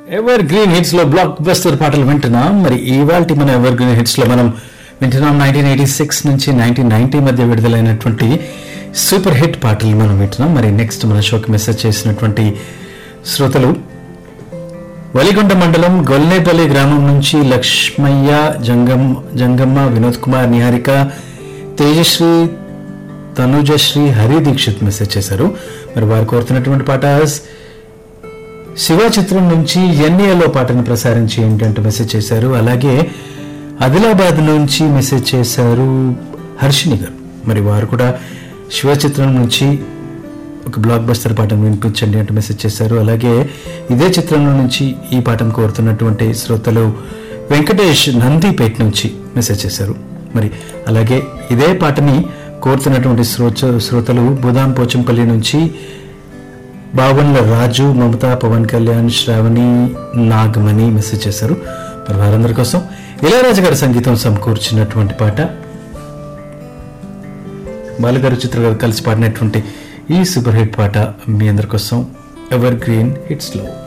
ever evergreen hits లో blockbuster పాటలు వింటున్నాం మరి ఇవాళ మన ఎవర్ గ్రీన్ హిట్స్ లో మనం వింటున్నాం నైన్టీన్ ఎయిటీ సిక్స్ నుంచి నైన్టీన్ నైన్టీ మధ్య విడుదలైనటువంటి సూపర్ హిట్ పాటలు మనం వింటున్నాం మరి నెక్స్ట్ మన షోకి మెసేజ్ చేసినటువంటి శ్రోతలు వలిగొండ మండలం గొల్నేపల్లి గ్రామం నుంచి లక్ష్మయ్య జంగమ్ జంగమ్మ వినోద్ కుమార్ నిహారిక తేజశ్రీ తనుజశ్రీ హరి దీక్షిత్ మెసేజ్ చేశారు మరి వారు కోరుతున్నటువంటి పాట శివ చిత్రం నుంచి ఎన్ఏలో పాటను ప్రసారించి ఏంటంటూ మెసేజ్ చేశారు అలాగే ఆదిలాబాద్ నుంచి మెసేజ్ చేశారు హర్షిని గారు మరి వారు కూడా శివ చిత్రం నుంచి ఒక బ్లాక్ బస్టర్ పాటను వినిపించండి అంటూ మెసేజ్ చేశారు అలాగే ఇదే చిత్రంలో నుంచి ఈ పాటను కోరుతున్నటువంటి శ్రోతలు వెంకటేష్ నందిపేట్ నుంచి మెసేజ్ చేశారు మరి అలాగే ఇదే పాటని కోరుతున్నటువంటి శ్రోత శ్రోతలు బుదాం పోచంపల్లి నుంచి బావన్ల రాజు మమత పవన్ కళ్యాణ్ శ్రావణి నాగమణి మెసేజ్ చేశారు మరి వారందరి కోసం ఇళయరాజు గారి సంగీతం సమకూర్చినటువంటి పాట బాలగారు చిత్ర గారు కలిసి పాడినటువంటి ఈ సూపర్ హిట్ పాట మీ అందరి కోసం ఎవర్ గ్రీన్ హిట్స్ లో